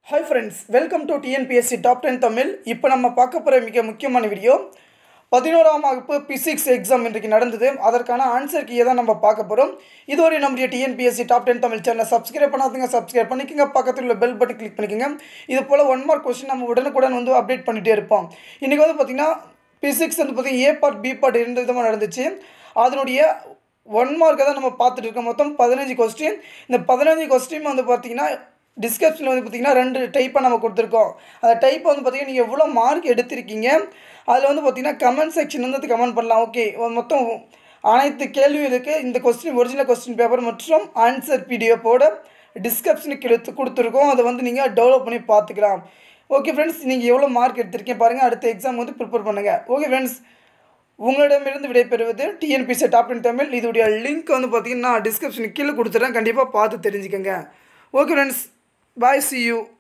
hi friends welcome to TNPSC top ten Tamil இப்போ நம்ம பார்க்க போகிற மிக முக்கியமான வீடியோ பதினோராம் வகுப்பு பிசிக்ஸ் எக்ஸாம் இன்றைக்கு நடந்தது அதற்கான ஆன்சர் கீயை தான் நம்ம பார்க்க போகிறோம் இதுவரை நம்முடைய டிஎன்பிஎஸ்சி டாப் டென் தமிழ் சேனலை சப்ஸ்கிரைப் பண்ணாதீங்க சப்ஸ்கிரைப் பண்ணிக்கோங்க பக்கத்தில் உள்ள பெல் பட்டன் கிளிக் பண்ணிக்கோங்க இது போல் ஒன் மார்க் கொஸ்டின் நம்ம உடனுக்குடன் வந்து அப்டேட் பண்ணிகிட்டே இருப்போம் இன்றைக்கி வந்து பார்த்திங்கன்னா பிசிக்ஸ் வந்து பார்த்திங்கன்னா ஏ பார்ட் பி பார்ட் இரண்டு விதமாக நடந்துச்சு அதனுடைய ஒன் மார்க்கை தான் நம்ம பார்த்துட்டு இருக்கோம் மொத்தம் பதினஞ்சு கொஸ்டின் இந்த பதினஞ்சு கொஸ்டின் வந்து பார்த்திங்கன்னா டிஸ்கிரிப்ஷனில் வந்து பார்த்திங்கன்னா ரெண்டு டைப்பாக நம்ம கொடுத்துருக்கோம் அந்த டைப்பை வந்து பார்த்திங்கன்னா நீங்கள் எவ்வளோ மார்க் எடுத்திருக்கீங்க அதில் வந்து பார்த்திங்கன்னா கமெண்ட் செக்ஷன் வந்து கமெண்ட் பண்ணலாம் ஓகே மொத்தம் அனைத்து கேள்விகளுக்கு இந்த question original question paper and answer பிடிஎஃபோட டிஸ்கிரிப்ஷனுக்கு எடுத்து கொடுத்துருக்கோம் அதை வந்து நீங்கள் டெவலப் பண்ணி பார்த்துக்கலாம் ஓகே ஃப்ரெண்ட்ஸ் நீங்கள் எவ்வளோ மார்க் எடுத்திருக்கீங்க பாருங்கள் அடுத்த எக்ஸாம் வந்து ப்ரிப்பேர் பண்ணுங்கள் ஓகே ஃப்ரெண்ட்ஸ் உங்களிடமிருந்து விடைபெறுவது டிஎன்பிசி டாப் டென் தமிழ் இதோடைய லிங்க் வந்து பார்த்தீங்கன்னா டிஸ்கிரிப்ஷனுக்கு கீழே கொடுத்துட்றேன் கண்டிப்பாக பார்த்து தெரிஞ்சுக்கோங்க okay friends bye see you